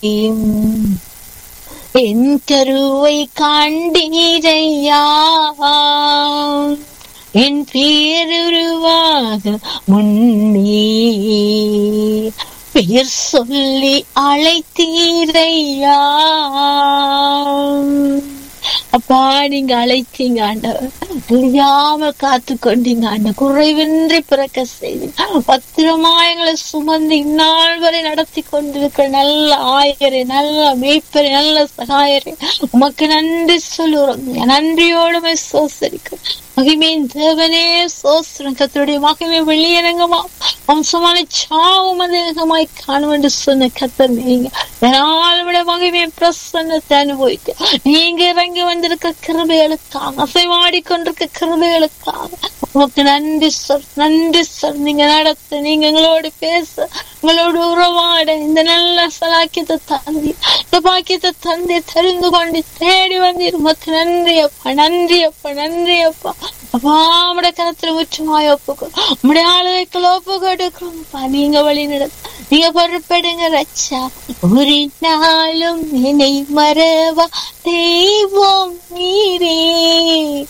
என் கருவை காண்டீரையா என் பேருருவாக முன்னே பெயர் சொல்லி அழைத்தீரையா அப்பா நீங்க அழைத்தீங்க ஆண்டவர் தெரியாம காத்து கொண்டீங்க ஆண்ட குறைவின்றி பிறக்க செய்தீங்க பத்திரமா எங்களை சுமந்து இந்நாள் வரை நடத்தி கொண்டிருக்கிற நல்ல ஆயரே நல்ல மேய்ப்பரே நல்ல சகாயரே உமக்கு நன்றி சொல்லுறோம் நன்றியோடுமே சோசரிக்கும் மகிமையின் தேவனே சோசரம் கத்தருடைய மகிமை வெளியரங்கமா வம்சமான சாவும் அதிகமாய் காணும் என்று சொன்ன கத்தர் நீங்க விட மகிமை பிரசன்னத்தை அனுபவித்து நீங்க இறங்கி வந்திருக்க கிருபைகளுக்காக அசைவாடி கொண்டிருக்க கிருபைகளுக்காக உமக்கு நன்றி சொல் நன்றி சொல் நீங்க நடத்த நீங்க எங்களோடு பேச உங்களோடு உறவாட இந்த நல்ல சலாக்கியத்தை தந்தி இந்த பாக்கியத்தை தந்தி தெரிந்து கொண்டு தேடி வந்தீர் உமக்கு நன்றி அப்பா நன்றி அப்பா நன்றி அப்பா அப்பா உடைய கருத்துல முற்றுமாய் ஒப்புக்கோ உடைய ஆளுகைக்குள்ள ஒப்பு கொடுக்கிறோம்ப்பா நீங்க வழி நடத்த நீங்க பொறுப்படுங்க ரச்சா ஒரு நாளும் என்னை மறவா தெய்வம் நீரே